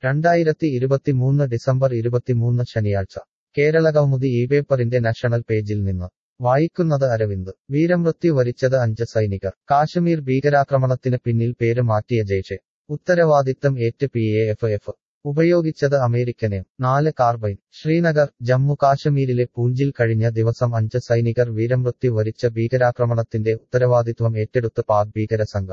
രണ്ടായിരത്തി ഇരുപത്തിമൂന്ന് ഡിസംബർ ഇരുപത്തിമൂന്ന് ശനിയാഴ്ച കേരള കൗമുദി ഈ പേപ്പറിന്റെ നാഷണൽ പേജിൽ നിന്ന് വായിക്കുന്നത് അരവിന്ദ് വീരമൃത്യു വരിച്ചത് അഞ്ച് സൈനികർ കാശ്മീർ ഭീകരാക്രമണത്തിന് പിന്നിൽ പേര് മാറ്റിയ ജയ്ഷെ ഉത്തരവാദിത്തം ഏറ്റ് പി എ എഫ് എഫ് ഉപയോഗിച്ചത് അമേരിക്കനെ നാല് കാർബൈൻ ശ്രീനഗർ ജമ്മു കാശ്മീരിലെ പൂഞ്ചിൽ കഴിഞ്ഞ ദിവസം അഞ്ച് സൈനികർ വീരമൃത്യു വരിച്ച ഭീകരാക്രമണത്തിന്റെ ഉത്തരവാദിത്വം ഏറ്റെടുത്ത് പാക് ഭീകര സംഘ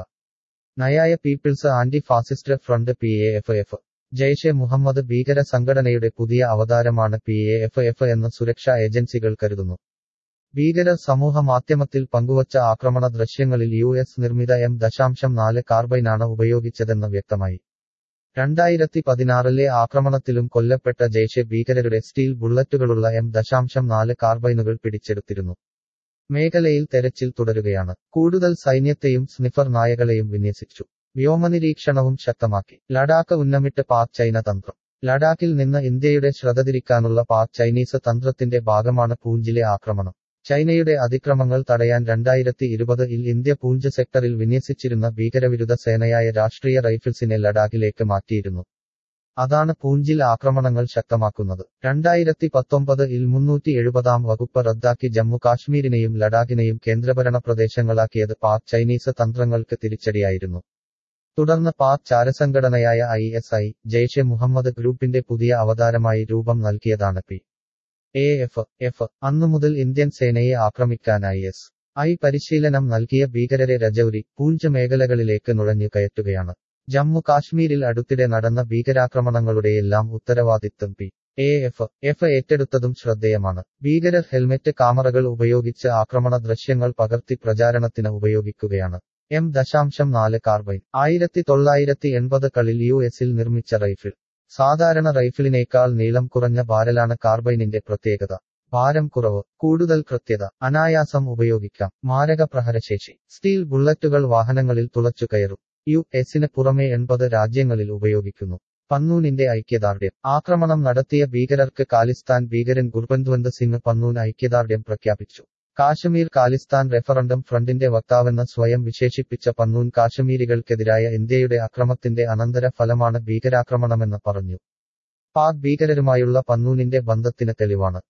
നയായ people's anti fascist front P A F F Jaish Mohammed ഭീകര സംഘടനയുടെ പുതിയ അവതാരമാണ് പി എ എഫ് എഫ് എന്ന് സുരക്ഷാ ഏജൻസികൾ കരുതുന്നു ഭീകരർ സമൂഹ മാധ്യമത്തിൽ പങ്കുവച്ച ആക്രമണ ദൃശ്യങ്ങളിൽ യു എസ് നിർമ്മിത എം ദശാംശം നാല് കാർബൈനാണ് ഉപയോഗിച്ചതെന്ന് വ്യക്തമായി രണ്ടായിരത്തി പതിനാറിലെ ആക്രമണത്തിലും കൊല്ലപ്പെട്ട ജയ്ഷെ ഭീകരരുടെ സ്റ്റീൽ ബുള്ളറ്റുകളുള്ള എം ദശാംശം നാല് കാർബൈനുകൾ പിടിച്ചെടുത്തിരുന്നു മേഖലയിൽ തെരച്ചിൽ തുടരുകയാണ് കൂടുതൽ സൈന്യത്തെയും സ്നിഫർ നായകളെയും വിന്യസിച്ചു വ്യോമനിരീക്ഷണവും ശക്തമാക്കി ലഡാക്ക് ഉന്നമിട്ട് പാക് ചൈന തന്ത്രം ലഡാക്കിൽ നിന്ന് ഇന്ത്യയുടെ ശ്രദ്ധ തിരിക്കാനുള്ള പാക് ചൈനീസ് തന്ത്രത്തിന്റെ ഭാഗമാണ് പൂഞ്ചിലെ ആക്രമണം ചൈനയുടെ അതിക്രമങ്ങൾ തടയാൻ രണ്ടായിരത്തി ഇരുപതിൽ ഇന്ത്യ പൂഞ്ച് സെക്ടറിൽ വിന്യസിച്ചിരുന്ന ഭീകരവിരുദ്ധ സേനയായ രാഷ്ട്രീയ റൈഫിൾസിനെ ലഡാക്കിലേക്ക് മാറ്റിയിരുന്നു അതാണ് പൂഞ്ചിൽ ആക്രമണങ്ങൾ ശക്തമാക്കുന്നത് രണ്ടായിരത്തി പത്തൊമ്പത് ഇൽ മുന്നൂറ്റി എഴുപതാം വകുപ്പ് റദ്ദാക്കി ജമ്മു കാശ്മീരിനെയും ലഡാക്കിനെയും കേന്ദ്രഭരണ പ്രദേശങ്ങളാക്കിയത് പാക് ചൈനീസ് തന്ത്രങ്ങൾക്ക് തിരിച്ചടിയായിരുന്നു തുടർന്ന് പാക് ചാരസംഘടനയായ I S I Jaish Mohammed ഗ്രൂപ്പിന്റെ പുതിയ അവതാരമായി രൂപം നൽകിയതാണ് പി എ എഫ് എഫ് അന്നുമുതൽ ഇന്ത്യൻ സേനയെ ആക്രമിക്കാൻ ഐ എസ് ഐ പരിശീലനം നൽകിയ ഭീകരരെ രജൌരി പൂഞ്ച് മേഖലകളിലേക്ക് നുഴഞ്ഞു കയറ്റുകയാണ് ജമ്മു കാശ്മീരിൽ അടുത്തിടെ നടന്ന ഭീകരാക്രമണങ്ങളുടെയെല്ലാം ഉത്തരവാദിത്വം പി എ എഫ് എഫ് ഏറ്റെടുത്തതും ശ്രദ്ധേയമാണ് ഭീകരർ ഹെൽമെറ്റ് കാമറകൾ ഉപയോഗിച്ച് ആക്രമണ ദൃശ്യങ്ങൾ പകർത്തി പ്രചാരണത്തിന് ഉപയോഗിക്കുകയാണ് എം ദശാംശം നാല് കാർബൈൻ ആയിരത്തി തൊള്ളായിരത്തി എൺപത് കളിൽ യു എസിൽ നിർമ്മിച്ച റൈഫിൾ സാധാരണ റൈഫിളിനേക്കാൾ നീളം കുറഞ്ഞ ബാരലാണ് കാർബൈനിന്റെ പ്രത്യേകത ഭാരം കുറവ് കൂടുതൽ കൃത്യത അനായാസം ഉപയോഗിക്കാം മാരക പ്രഹരശേഷി സ്റ്റീൽ ബുള്ളറ്റുകൾ വാഹനങ്ങളിൽ തുളച്ചു കയറും യു എസിന് പുറമെ എൺപത് രാജ്യങ്ങളിൽ ഉപയോഗിക്കുന്നു പന്നൂനിന്റെ ഐക്യദാർഢ്യം ആക്രമണം നടത്തിയ ഭീകരർക്ക് കാലിസ്ഥാൻ ഭീകരൻ ഗുർബന്ത്വന്ത് സിംഗ് പന്നൂൻ ഐക്യദാർഢ്യം പ്രഖ്യാപിച്ചു കാശ്മീർ കാലിസ്ഥാൻ റെഫറണ്ടം ഫ്രണ്ടിന്റെ വക്താവെന്ന് സ്വയം വിശേഷിപ്പിച്ച പന്നൂൻ കാശ്മീരികൾക്കെതിരായ ഇന്ത്യയുടെ അക്രമത്തിന്റെ അനന്തര ഫലമാണ് ഭീകരാക്രമണമെന്ന് പറഞ്ഞു പാക് ഭീകരരുമായുള്ള പന്നൂനിന്റെ ബന്ധത്തിന് തെളിവാണ്